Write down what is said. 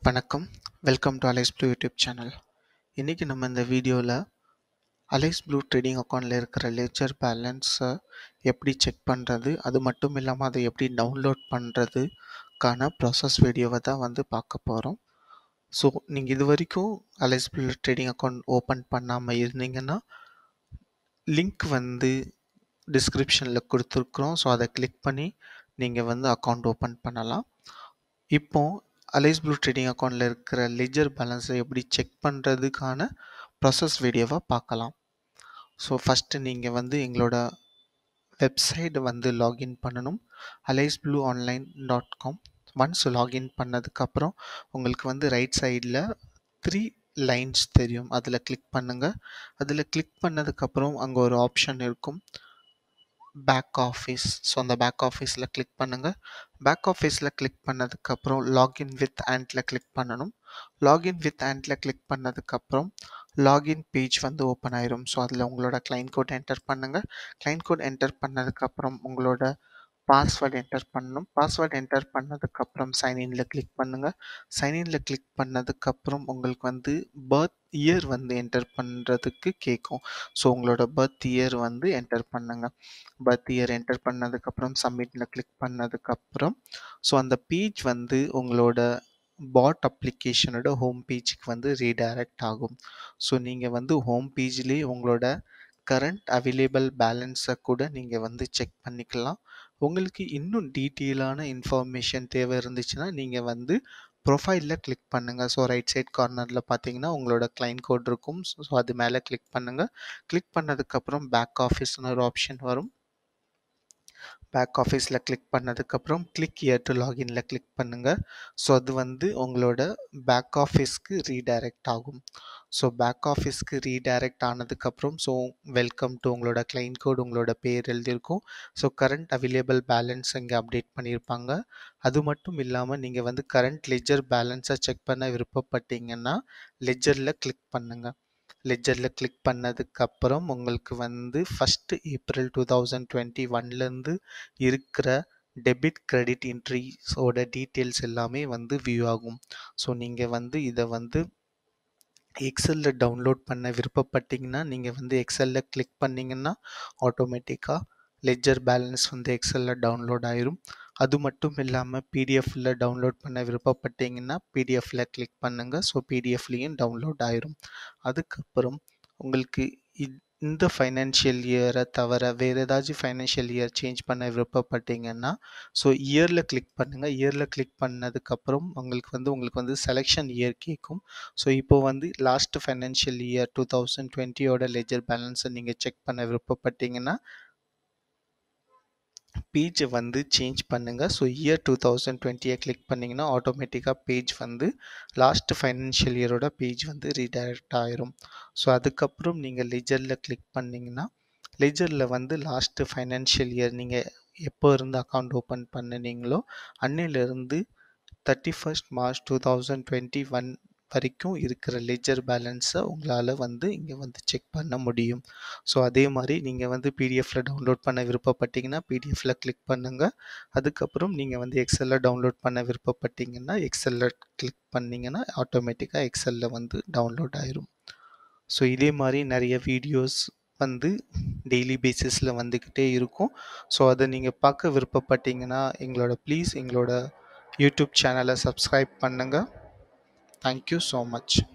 வணக்கம் welcome to Alice Blue YouTube channel இன்றைக்கி நம்ம இந்த வீடியோவில் அலைஸ் ப்ளூ ட்ரேடிங் அக்கௌண்ட்டில் இருக்கிற லெஜர் பேலன்ஸை எப்படி செக் பண்ணுறது அது மட்டும் இல்லாமல் அதை எப்படி டவுன்லோட் பண்ணுறதுக்கான ப்ராசஸ் வீடியோவை தான் வந்து பார்க்க போகிறோம் ஸோ நீங்கள் இது வரைக்கும் Alice Blue trading account open பண்ணாமல் இருந்தீங்கன்னா லிங்க் வந்து டிஸ்கிரிப்ஷனில் கொடுத்துருக்குறோம் ஸோ அதை கிளிக் பண்ணி நீங்கள் வந்து அக்கௌண்ட் ஓப்பன் பண்ணலாம் இப்போ அலைஸ் ப்ளூ ட்ரேடிங் அக்கௌண்ட்டில் இருக்கிற லெஜர் பேலன்ஸை எப்படி செக் பண்ணுறதுக்கான ப்ராசஸ் வீடியோவை பார்க்கலாம் ஸோ ஃபஸ்ட்டு நீங்கள் வந்து எங்களோட வெப்சைட் வந்து லாகின் பண்ணணும் Alice Blue online dot com once login பண்ணதுக்கப்புறம் உங்களுக்கு வந்து ரைட் சைடில் த்ரீ லைன்ஸ் தெரியும் அதில் கிளிக் பண்ணுங்கள் அதில் கிளிக் பண்ணதுக்கப்புறம் அங்கே ஒரு ஆப்ஷன் இருக்கும் பேக் ஆஃபீஸ் ஸோ அந்த பேக் ஆஃபீஸில் கிளிக் பண்ணுங்கள் பேக் ஆஃபீஸில் கிளிக் பண்ணதுக்கப்புறம் லாகின் வித் ஆண்டில் கிளிக் பண்ணணும் லாகின் வித் ஆண்டில் கிளிக் பண்ணதுக்கப்புறம் லாகின் பேஜ் வந்து ஓப்பன் ஆயிரும் ஸோ அதில் உங்களோட கிளைண்ட் கோட் என்டர் பண்ணுங்கள் கிளைண்ட் கோட் என்டர் பண்ணதுக்கப்புறம் உங்களோட பாஸ்வேர்டு என்டர் பண்ணணும் பாஸ்வேர்டு என்டர் பண்ணதுக்கப்புறம் சைன்இனில் கிளிக் பண்ணுங்கள் சைன்இனில் கிளிக் பண்ணதுக்கப்புறம் உங்களுக்கு வந்து பர்த் இயர் வந்து என்டர் பண்ணுறதுக்கு கேட்கும் ஸோ உங்களோட பர்த் இயர் வந்து என்டர் பண்ணுங்கள் பர்த் இயர் என்டர் பண்ணதுக்கப்புறம் சப்மிட்டில் கிளிக் பண்ணதுக்கப்புறம் ஸோ அந்த பேஜ் வந்து உங்களோட பாட் அப்ளிகேஷனோட ஹோம் பேஜுக்கு வந்து ரீடைரக்ட் ஆகும் ஸோ நீங்கள் வந்து ஹோம் பேஜ்லேயே உங்களோட கரண்ட் அவைலபிள் பேலன்ஸை கூட நீங்கள் வந்து செக் பண்ணிக்கலாம் உங்களுக்கு இன்னும் டீட்டெயிலான இன்ஃபர்மேஷன் தேவை இருந்துச்சுன்னா நீங்கள் வந்து ப்ரொஃபைலில் கிளிக் பண்ணுங்கள் ஸோ ரைட் சைட் கார்னரில் பார்த்தீங்கன்னா உங்களோட கிளைண்ட் கோட் இருக்கும் ஸோ அது மேலே கிளிக் பண்ணுங்கள் கிளிக் பண்ணதுக்கப்புறம் பேக் ஆஃபீஸ்னு ஒரு ஆப்ஷன் வரும் பேக் ஆஃபீஸில் கிளிக் பண்ணதுக்கப்புறம் கிளிக் இயர் டு லாகினில் கிளிக் பண்ணுங்கள் ஸோ அது வந்து உங்களோட பேக் ஆஃபீஸ்க்கு ரீடைரக்ட் ஆகும் ஸோ பேக் ஆஃபீஸ்க்கு ரீடைரக்ட் ஆனதுக்கப்புறம் ஸோ வெல்கம் டு உங்களோட கிளைண்ட் கோட் உங்களோட பேர் எழுதியிருக்கும் ஸோ கரண்ட் அவைலபிள் பேலன்ஸ் இங்கே அப்டேட் பண்ணியிருப்பாங்க அது மட்டும் இல்லாமல் நீங்கள் வந்து கரண்ட் லெஜர் பேலன்ஸை செக் பண்ண விருப்பப்பட்டீங்கன்னா லெஜரில் கிளிக் பண்ணுங்கள் லெஜரில் கிளிக் பண்ணதுக்கப்புறம் உங்களுக்கு வந்து first April two thousand twenty ஒன்லேருந்து இருக்கிற டெபிட் கிரெடிட் என்ட்ரிஸோட டீட்டெயில்ஸ் எல்லாமே வந்து வியூ ஆகும் ஸோ நீங்கள் வந்து இதை வந்து எக்ஸலில் டவுன்லோட் பண்ண விருப்பப்பட்டீங்கன்னா நீங்கள் வந்து எக்ஸலில் கிளிக் பண்ணிங்கன்னா ஆட்டோமேட்டிக்காக லெஜர் பேலன்ஸ் வந்து எக்ஸலில் டவுன்லோட் ஆயிரும் அது மட்டும் இல்லாமல் பிடிஎஃப்பில் டவுன்லோட் பண்ண விருப்பப்பட்டீங்கன்னா பிடிஎஃப்பில் கிளிக் பண்ணுங்கள் ஸோ பிடிஎஃப்லேயும் டவுன்லோட் ஆயிரும் அதுக்கப்புறம் உங்களுக்கு இந்த ஃபைனான்ஷியல் இயரை தவிர வேறு ஏதாச்சும் ஃபைனான்ஷியல் இயர் சேஞ்ச் பண்ண விருப்பப்பட்டீங்கன்னா ஸோ இயரில் கிளிக் பண்ணுங்கள் இயரில் கிளிக் பண்ணதுக்கப்புறம் உங்களுக்கு வந்து உங்களுக்கு வந்து செலெக்ஷன் இயர் கேட்கும் ஸோ இப்போ வந்து last financial year two thousand டுவெண்ட்டியோட லெஜர் பேலன்ஸை நீங்கள் செக் பண்ண விருப்பப்பட்டீங்கன்னா பேஜை வந்து சேஞ்ச் பண்ணுங்கள் ஸோ இயர் டூ தௌசண்ட் டுவெண்ட்டியை கிளிக் பண்ணிங்கன்னா ஆட்டோமேட்டிக்காக பேஜ் வந்து லாஸ்ட் ஃபைனான்ஷியல் இயரோட பேஜ் வந்து ரீடைரக்ட் ஆயிரும் ஸோ அதுக்கப்புறம் நீங்கள் லெஜரில் கிளிக் பண்ணிங்கன்னா லெஜரில் வந்து லாஸ்ட்டு ஃபைனான்ஷியல் இயர் நீங்கள் எப்போ இருந்து அக்கௌண்ட் ஓப்பன் பண்ணினீங்களோ அன்னையிலேருந்து thirty first March two thousand twenty one வரைக்கும் இருக்கிற லெஜர் பேலன்ஸை உங்களால் வந்து இங்கே வந்து செக் பண்ண முடியும் ஸோ அதே மாதிரி நீங்கள் வந்து பிடிஎஃப்பில் டவுன்லோட் பண்ண விருப்பப்பட்டீங்கன்னா பிடிஎஃப்பில் கிளிக் பண்ணுங்கள் அதுக்கப்புறம் நீங்கள் வந்து எக்ஸலில் டவுன்லோட் பண்ண விருப்பப்பட்டீங்கன்னா எக்ஸலில் கிளிக் பண்ணிங்கன்னா ஆட்டோமேட்டிக்காக எக்ஸலில் வந்து டவுன்லோட் ஆயிரும் ஸோ இதே மாதிரி நிறைய வீடியோஸ் வந்து டெய்லி பேசிஸில் வந்துக்கிட்டே இருக்கும் ஸோ அதை நீங்கள் பார்க்க விருப்பப்பட்டீங்கன்னா எங்களோட ப்ளீஸ் எங்களோட யூடியூப் சேனலை சப்ஸ்கிரைப் பண்ணுங்கள் Thank you so much.